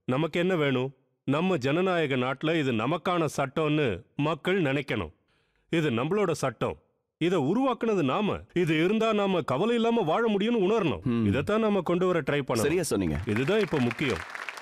நமக்கு என்ன வேணும் நம்ம ஜனநாயக நாட்டுல இது நமக்கான சட்டம்னு மக்கள் நினைக்கணும் இது நம்மளோட சட்டம் இதை உருவாக்குனது நாம இது இருந்தா நாம கவலை இல்லாம வாழ முடியும்னு உணரணும் ம். இதைத்தான் நாம கொண்டு வர ட்ரை பண்ணணும் சரியா சொன்னீங்க இதுதான் இப்ப முக்கியம்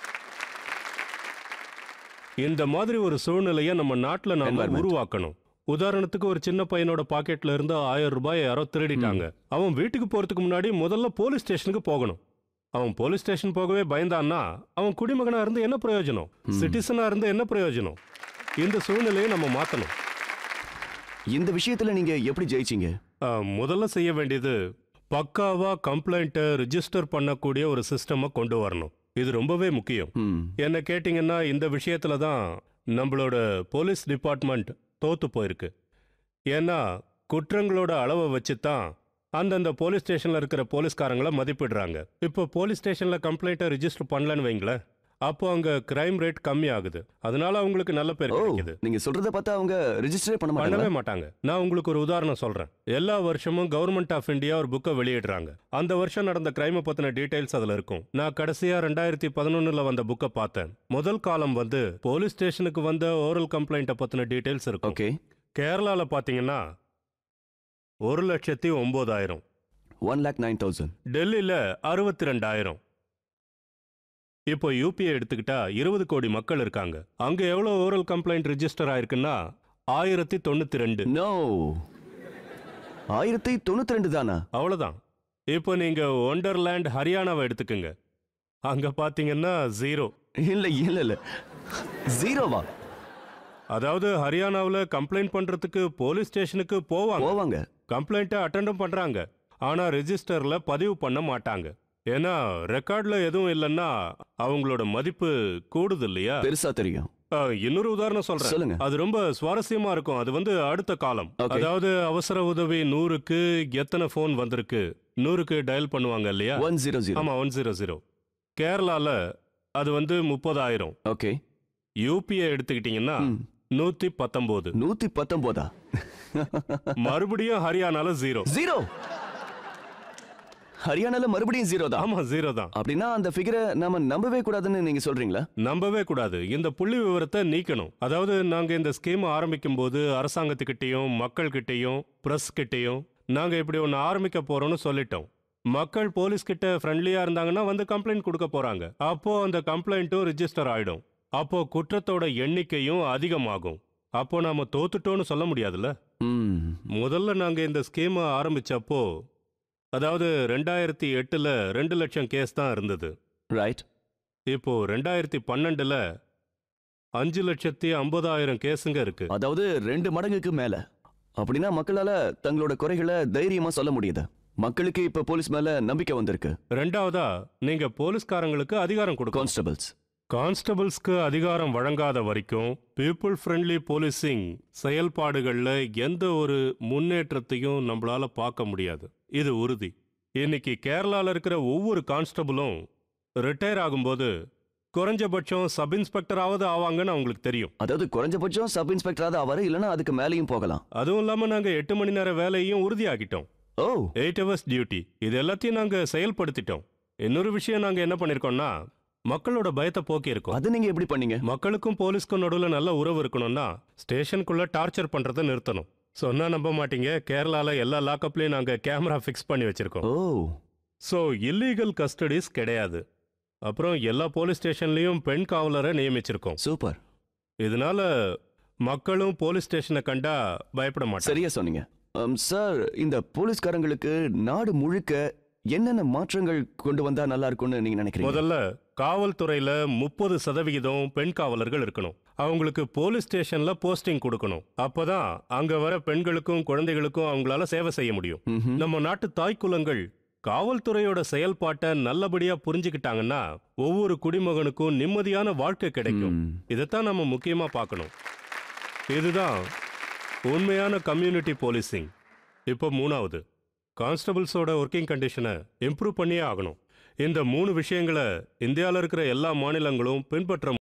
இந்த மாதிரி ஒரு சூழ்நிலையை நம்ம நாட்டுல நாம Environment. உருவாக்கணும் உதாரணத்துக்கு ஒரு சின்ன பையனோட பாக்கெட்ல இருந்து ஆயிரம் ரூபாய் யாரோ திருடிட்டாங்க அவன் வீட்டுக்கு போறதுக்கு முன்னாடி முதல்ல போலீஸ் ஸ்டேஷனுக்கு போகணும் அவன் போலீஸ் ஸ்டேஷன் போகவே பயந்தான்னா அவன் குடிமகனா இருந்து என்ன பிரயோஜனம் சிட்டிசனா இருந்து என்ன பிரயோஜனம் இந்த சூழ்நிலையை நம்ம மாத்தணும் இந்த விஷயத்துல நீங்க எப்படி ஜெயிச்சீங்க ஆ, முதல்ல செய்ய வேண்டியது பக்காவா கம்ப்ளைண்ட்டை ரிஜிஸ்டர் பண்ணக்கூடிய ஒரு சிஸ்டமை கொண்டு வரணும் இது ரொம்பவே முக்கியம் ம் என்ன கேட்டிங்கன்னா இந்த விஷயத்துல தான் நம்மளோட போலீஸ் டிபார்ட்மெண்ட் தோத்து போயிருக்கு ஏன்னா குற்றங்களோட அளவை வச்சு தான் அந்தந்த போலீஸ் ஸ்டேஷன்ல இருக்கிற போலீஸ்காரங்கள மதிப்பிடுறாங்க இப்போ போலீஸ் ஸ்டேஷன்ல கம்ப்ளைண்ட்டை ரிஜிஸ்டர் பண்ணலன்னு வைங்களேன் அப்போ அங்க கிரைம் ரேட் கம்மி ஆகுது அதனால அவங்களுக்கு நல்ல பேர் ஓ கிடைக்குது நீங்க சொல்றத பார்த்தா அவங்க ரெஜிஸ்டரே பண்ண பண்ணவே மாட்டாங்க மாட்டாங்க நான் உங்களுக்கு ஒரு உதாரணம் சொல்றேன் எல்லா வருஷமும் கவர்மெண்ட் ஆஃப் இந்தியா ஒரு புக்கை வெளியிடுறாங்க அந்த வருஷம் நடந்த கிரைமை பத்தின டீடைல்ஸ் அதுல இருக்கும் நான் கடைசியா ரெண்டாயிரத்தி பதினொன்னுல வந்த புக்கை பார்த்தேன் முதல் காலம் வந்து போலீஸ் ஸ்டேஷனுக்கு வந்த ஓரல் கம்ப்ளைண்ட்டை பத்தின டீடைல்ஸ் இருக்கும் ஓகே கேரளால பாத்தீங்கன்னா ஒரு லட்சத்தி ஒன்பதாயிரம் ஒன் லேக் நைன் தௌசண்ட் டெல்லியில அறுபத்தி ரெண்டாயிரம் இப்போ யூபிஐ எடுத்துக்கிட்டா இருபது கோடி மக்கள் இருக்காங்க அங்க எவ்வளவு ஓரல் கம்ப்ளைண்ட் ரிஜிஸ்டர் ஆயிருக்குன்னா ஆயிரத்தி தொண்ணூத்தி ரெண்டு நோ ஆயிரத்தி தொண்ணூத்தி ரெண்டு தானா அவ்வளவுதான் இப்போ நீங்க ஒண்டர்லேண்ட் ஹரியானாவை எடுத்துக்கோங்க அங்க பாத்தீங்கன்னா ஜீரோ இல்ல இல்ல இல்ல ஜீரோவா அதாவது ஹரியானாவில் கம்ப்ளைண்ட் பண்றதுக்கு போலீஸ் ஸ்டேஷனுக்கு போவாங்க போவாங்க கம்ப்ளைண்ட்டை அட்டெண்டும் பண்றாங்க ஆனா ரெஜிஸ்டர்ல பதிவு பண்ண மாட்டாங்க ஏன்னா ரெக்கார்ட்ல எதுவும் இல்லைன்னா அவங்களோட மதிப்பு கூடுது இல்லையா பெருசா தெரியும் அஹ், இன்னொரு உதாரணம் சொல்றேன் சொல்லுங்க அது ரொம்ப சுவாரஸ்யமா இருக்கும் அது வந்து அடுத்த காலம் Okay. அதாவது அவசர உதவி நூறுக்கு எத்தனை ஃபோன் வந்திருக்கு நூறுக்கு டயல் பண்ணுவாங்க இல்லையா ஒன் ஜீரோ ஜீரோ ஆமா ஒன் ஜீரோ ஜீரோ கேரளால அது வந்து முப்பதாயிரம் ஓகே யூபிஐ எடுத்துக்கிட்டீங்கன்னா நூத்தி பத்தொன்பது நூத்தி பத்தொன்பதா மறுபடியும் ஹரியானால ஜீரோ ஜீரோ ஹரியானால மறுபடியும் ஜீரோ தான் ஆமா ஜீரோ தான் அப்படின்னா அந்த ஃபிகரை நாம நம்பவே கூடாதுன்னு நீங்க சொல்றீங்களா நம்பவே கூடாது இந்த புள்ளி விவரத்தை நீக்கணும் அதாவது நாங்க இந்த ஸ்கீம் ஆரம்பிக்கும் போது அரசாங்கத்துக்கிட்டையும் மக்கள்கிட்டையும் பிரஸ் கிட்டையும் நாங்க இப்படி ஒன்று ஆரம்பிக்க போறோம்னு சொல்லிட்டோம் மக்கள் போலீஸ் கிட்ட ஃப்ரெண்ட்லியா இருந்தாங்கன்னா வந்து கம்ப்ளைண்ட் கொடுக்க போறாங்க அப்போ அந்த கம்ப்ளைண்ட்டும் ரிஜிஸ்டர் ஆயிடும் அப்போ குற்றத்தோட எண்ணிக்கையும் அதிகமாகும் அப்போ நாம தோத்துட்டோம்னு சொல்ல முடியாதுல்ல ம் முதல்ல நாங்க இந்த ஸ்கீமை ஆரம்பிச்சப்போ அதாவது ரெண்டாயிரத்தி எட்டுல ரெண்டு லட்சம் கேஸ் தான் இருந்தது ரைட் இப்போ ரெண்டாயிரத்தி பன்னெண்டுல அஞ்சு லட்சத்தி ஐம்பதாயிரம் கேஸுங்க இருக்கு அதாவது ரெண்டு மடங்குக்கு மேல அப்படின்னா மக்களால தங்களோட குறைகளை தைரியமா சொல்ல முடியுது மக்களுக்கு இப்ப போலீஸ் மேல நம்பிக்கை வந்திருக்கு ரெண்டாவதா நீங்க போலீஸ்காரங்களுக்கு அதிகாரம் கொடுக்கணும் கான்ஸ்டபிள்ஸ் கான்ஸ்டபிள்ஸ்க்கு அதிகாரம் வழங்காத வரைக்கும் பீப்புள் ஃப்ரெண்ட்லி போலீசிங் செயல்பாடுகள்ல எந்த ஒரு முன்னேற்றத்தையும் நம்மளால பார்க்க முடியாது இது உறுதி இன்னைக்கு கேரளால இருக்கிற ஒவ்வொரு கான்ஸ்டபிளும் ரிட்டையர் ஆகும்போது குறைஞ்சபட்சம் சப் இன்ஸ்பெக்டராவது ஆவாங்கன்னு அவங்களுக்கு தெரியும் அதாவது குறைஞ்சபட்சம் சப் இன்ஸ்பெக்டராவது ஆவாரு இல்லைன்னா அதுக்கு மேலேயும் போகலாம் அதுவும் இல்லாம நாங்க எட்டு மணி நேர வேலையும் உறுதியாக்கிட்டோம் ஓ எயிட் ஹவர்ஸ் டியூட்டி இது எல்லாத்தையும் நாங்க செயல்படுத்திட்டோம் இன்னொரு விஷயம் நாங்க என்ன பண்ணிருக்கோம்னா மக்களோட பயத்தை போக்கி இருக்கோம் அது நீங்க எப்படி பண்ணீங்க மக்களுக்கும் போலீஸ்க்கும் நடுவுல நல்ல உறவு இருக்கணும்னா ஸ்டேஷனுக்குள்ள டார்ச்சர் பண்றதை நிறுத்தணும் சொன்னா நம்ப மாட்டீங்க கேரளால எல்லா லாக்கப்லயும் நாங்க கேமரா ஃபிக்ஸ் பண்ணி வச்சிருக்கோம் ஓ ஸோ இல்லீகல் கஸ்டடிஸ் கிடையாது அப்புறம் எல்லா போலீஸ் ஸ்டேஷன்லயும் பெண் காவலரை நியமிச்சிருக்கோம் சூப்பர் இதனால மக்களும் போலீஸ் ஸ்டேஷனை கண்டா பயப்பட மாட்டாங்க சரியா சொன்னீங்க அம், சார் இந்த போலீஸ்காரங்களுக்கு நாடு முழுக்க என்னென்ன மாற்றங்கள் கொண்டு வந்தா நல்லா இருக்கும்னு நீங்க நினைக்கிறீங்க முதல்ல காவல்துறையில முப்பது சதவிகிதம் பெண் காவலர்கள் இருக்கணும் அவங்களுக்கு போலீஸ் ஸ்டேஷன்ல போஸ்டிங் கொடுக்கணும் அப்பதான் அங்க வர பெண்களுக்கும் குழந்தைகளுக்கும் அவங்களால சேவை செய்ய முடியும் ம்ஹும். நம்ம நாட்டு தாய்க்குலங்கள் காவல்துறையோட செயல்பாட்டை நல்லபடியா புரிஞ்சுக்கிட்டாங்கன்னா ஒவ்வொரு குடிமகனுக்கும் நிம்மதியான வாழ்க்கை கிடைக்கும் ம். இதைத்தான் நம்ம முக்கியமா பார்க்கணும் இதுதான் உண்மையான கம்யூனிட்டி போலீசிங் இப்போ மூணாவது கான்ஸ்டபிள்ஸோட ஒர்க்கிங் கண்டிஷனை இம்ப்ரூவ் பண்ணியே ஆகணும் இந்த மூணு விஷயங்களை இந்தியாவில் இருக்கிற எல்லா மாநிலங்களும் பின்பற்ற